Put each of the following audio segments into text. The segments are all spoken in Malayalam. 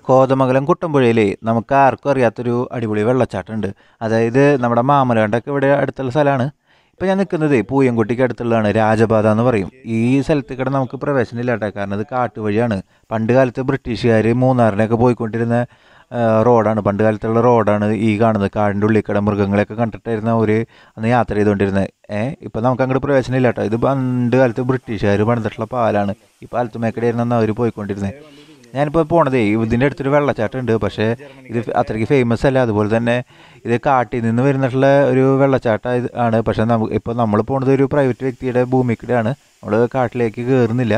കോതമംഗലം കുട്ടമ്പുഴയിൽ നമുക്ക് ആർക്കും അറിയാത്തൊരു അടിപൊളി വെള്ളച്ചാട്ടമുണ്ട് അതായത് നമ്മുടെ മാമലകണ്ടൊക്കെ ഇവിടെ അടുത്തുള്ള സ്ഥലമാണ് ഇപ്പം ഞാൻ നിൽക്കുന്നത് പൂയംകുട്ടിക്ക് അടുത്തുള്ളതാണ് രാജപാത എന്ന് പറയും ഈ സ്ഥലത്ത് കൂടെ നമുക്ക് പ്രവേശനം ഇല്ല കേട്ടോ കാരണം ഇത് കാട്ടുവഴിയാണ് പണ്ട് കാലത്ത് ബ്രിട്ടീഷുകാർ മൂന്നാറിനൊക്കെ പോയിക്കൊണ്ടിരുന്ന ആ, റോഡാണ് പണ്ട് കാലത്തുള്ള റോഡാണ് ഈ കാണുന്നത് കാടിൻ്റെ ഉള്ളിൽ കൂടെ മൃഗങ്ങളെയൊക്കെ കണ്ടിട്ടായിരുന്ന ഒരു അന്ന് യാത്ര ചെയ്തുകൊണ്ടിരുന്നത് ഏഹ് ഇപ്പം നമുക്ക് അങ്ങോട്ട് പ്രവേശനം ഇല്ല കേട്ടോ ഇത് പണ്ട് കാലത്ത് ബ്രിട്ടീഷുകാർ പണിതിട്ടുള്ള പാലാണ് ഈ പാലത്തുമേക്കടെയായിരുന്നു അന്ന് അവർ പോയിക്കൊണ്ടിരുന്നത് ഞാനിപ്പോൾ പോണതേ ഇതിൻ്റെ അടുത്തൊരു വെള്ളച്ചാട്ടം ഉണ്ട് പക്ഷേ ഇത് അത്രയ്ക്ക് ഫേമസ് അല്ല അതുപോലെ തന്നെ ഇത് കാട്ടിൽ നിന്ന് വരുന്നിട്ടുള്ള ഒരു വെള്ളച്ചാട്ടം ഇത് ആണ് പക്ഷേ നമുക്ക് ഇപ്പോൾ നമ്മൾ പോണത് ഒരു പ്രൈവറ്റ് വ്യക്തിയുടെ ഭൂമിക്കിടെയാണ് നമ്മൾ കാട്ടിലേക്ക് കയറുന്നില്ല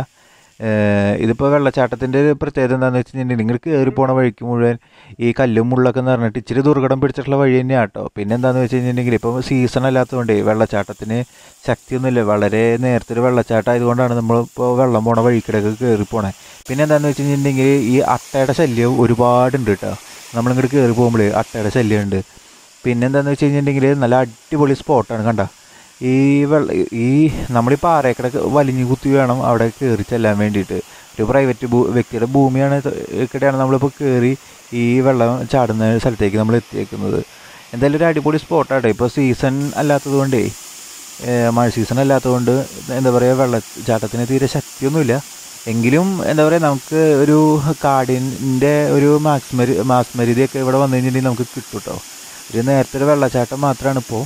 ഏഹ് ഇതിപ്പോൾ വെള്ളച്ചാട്ടത്തിൻ്റെ ഒരു പ്രത്യേകത എന്താണെന്ന് വെച്ച് കഴിഞ്ഞാൽ നിങ്ങൾ കയറി പോണ വഴിക്ക് മുഴുവൻ ഈ കല്ലും മുള്ളൊക്കെ എന്ന് പറഞ്ഞിട്ട് ഇച്ചിരി ദുർഘടം പിടിച്ചിട്ടുള്ള വഴി തന്നെയാണ് കേട്ടോ പിന്നെ എന്താണെന്ന് വെച്ച് കഴിഞ്ഞിട്ടുണ്ടെങ്കിൽ ഇപ്പോൾ സീസൺ അല്ലാത്തതുകൊണ്ട് വെള്ളച്ചാട്ടത്തിന് ശക്തിയൊന്നുമില്ല വളരെ നേരത്തെ ഒരു വെള്ളച്ചാട്ടം ആയതുകൊണ്ടാണ് നമ്മളിപ്പോൾ വെള്ളം പോണ വഴിക്കിടക്ക് കയറി പോണേ പിന്നെ എന്താണെന്ന് വെച്ച് കഴിഞ്ഞിട്ടുണ്ടെങ്കിൽ ഈ അട്ടയുടെ ശല്യം ഒരുപാടുണ്ട് കേട്ടോ നമ്മളിങ്ങോട്ട് കയറി പോകുമ്പോൾ അട്ടയുടെ ശല്യമുണ്ട് പിന്നെ എന്താണെന്ന് വെച്ച് കഴിഞ്ഞിട്ടുണ്ടെങ്കിൽ നല്ല അടിപൊളി സ്പോട്ടാണ് കണ്ട ഈ വെള്ള ഈ നമ്മൾ ഈ പാറയക്കട വലിഞ്ഞു കുത്തി വേണം അവിടെ കയറി ചെല്ലാൻ വേണ്ടിയിട്ട് ഒരു പ്രൈവറ്റ് ഭൂ വ്യക്തിയുടെ ഭൂമിയാണ് ഇക്കടെയാണ് നമ്മളിപ്പോൾ കയറി ഈ വെള്ളം ചാടുന്ന സ്ഥലത്തേക്ക് നമ്മൾ എത്തിയേക്കുന്നത് എന്തായാലും ഒരു അടിപൊളി സ്പോട്ടാട്ടോ ഇപ്പോൾ സീസൺ അല്ലാത്തത് കൊണ്ടേ ഏഹ് മഴ സീസൺ അല്ലാത്തതുകൊണ്ട് എന്താ പറയുക വെള്ളച്ചാട്ടത്തിന് തീരെ ശക്തിയൊന്നുമില്ല എങ്കിലും എന്താ പറയുക നമുക്ക് ഒരു കാടിൻ്റെ ഒരു മാക്സ്മരി മാസ്മരിതയൊക്കെ ഇവിടെ വന്നു കഴിഞ്ഞിട്ടുണ്ടെങ്കിൽ നമുക്ക് കിട്ടും കേട്ടോ ഒരു നേരത്തെ ഒരു വെള്ളച്ചാട്ടം മാത്രമാണ് ഇപ്പോൾ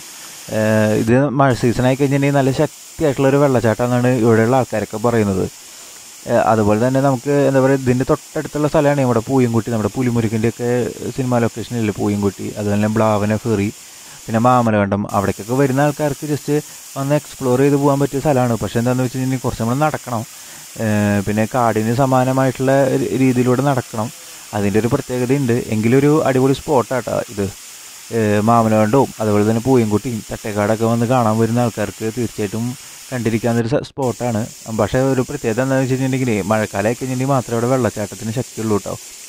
ഇത് മഴ സീസണായി കഴിഞ്ഞിട്ടുണ്ടെങ്കിൽ നല്ല ശക്തിയായിട്ടുള്ള ഒരു വെള്ളച്ചാട്ടമെന്നാണ് ഇവിടെയുള്ള ആൾക്കാരൊക്കെ പറയുന്നത് ഏഹ് അതുപോലെ തന്നെ നമുക്ക് എന്താ പറയുക ഇതിൻ്റെ തൊട്ടടുത്തുള്ള സ്ഥലമാണ് നമ്മുടെ പൂയംകുട്ടി നമ്മുടെ പുലിമുരുക്കിൻ്റെയൊക്കെ സിനിമ ലൊക്കേഷനില്ലേ പൂയംകുട്ടി അതുപോലെ തന്നെ ബ്ലാവന ഫെറി പിന്നെ മാമലകണ്ടം അവിടേക്കൊക്കെ വരുന്ന ആൾക്കാർക്ക് ജസ്റ്റ് ഒന്ന് എക്സ്പ്ലോർ ചെയ്ത് പോകാൻ പറ്റിയ സ്ഥലമാണ് പക്ഷേ എന്താണെന്ന് വെച്ച് കഴിഞ്ഞാൽ കുറച്ച് നമ്മൾ നടക്കണം ഏഹ് പിന്നെ കാടിന് സമാനമായിട്ടുള്ള ഒരു രീതിയിലൂടെ നടക്കണം അതിൻ്റെ ഒരു പ്രത്യേകതയുണ്ട് എങ്കിലും ഒരു അടിപൊളി സ്പോട്ടാട്ടോ ഇത് ഏഹ് മാമലകണ്ടവും അതുപോലെ തന്നെ പൂയംകുട്ടിയും തട്ടേക്കാടൊക്കെ വന്ന് കാണാൻ വരുന്ന ആൾക്കാർക്ക് തീർച്ചയായിട്ടും കണ്ടിരിക്കാവുന്ന ഒരു സ്പോട്ടാണ് പക്ഷേ ഒരു പ്രത്യേകത എന്താണെന്ന് വെച്ച് കഴിഞ്ഞിട്ടുണ്ടെങ്കിൽ മഴക്കാലമായി കഴിഞ്ഞിട്ടുണ്ടെങ്കിൽ മാത്രമേ അവിടെ വെള്ളച്ചാട്ടത്തിന് ശക്തിയുള്ളൂ കേട്ടോ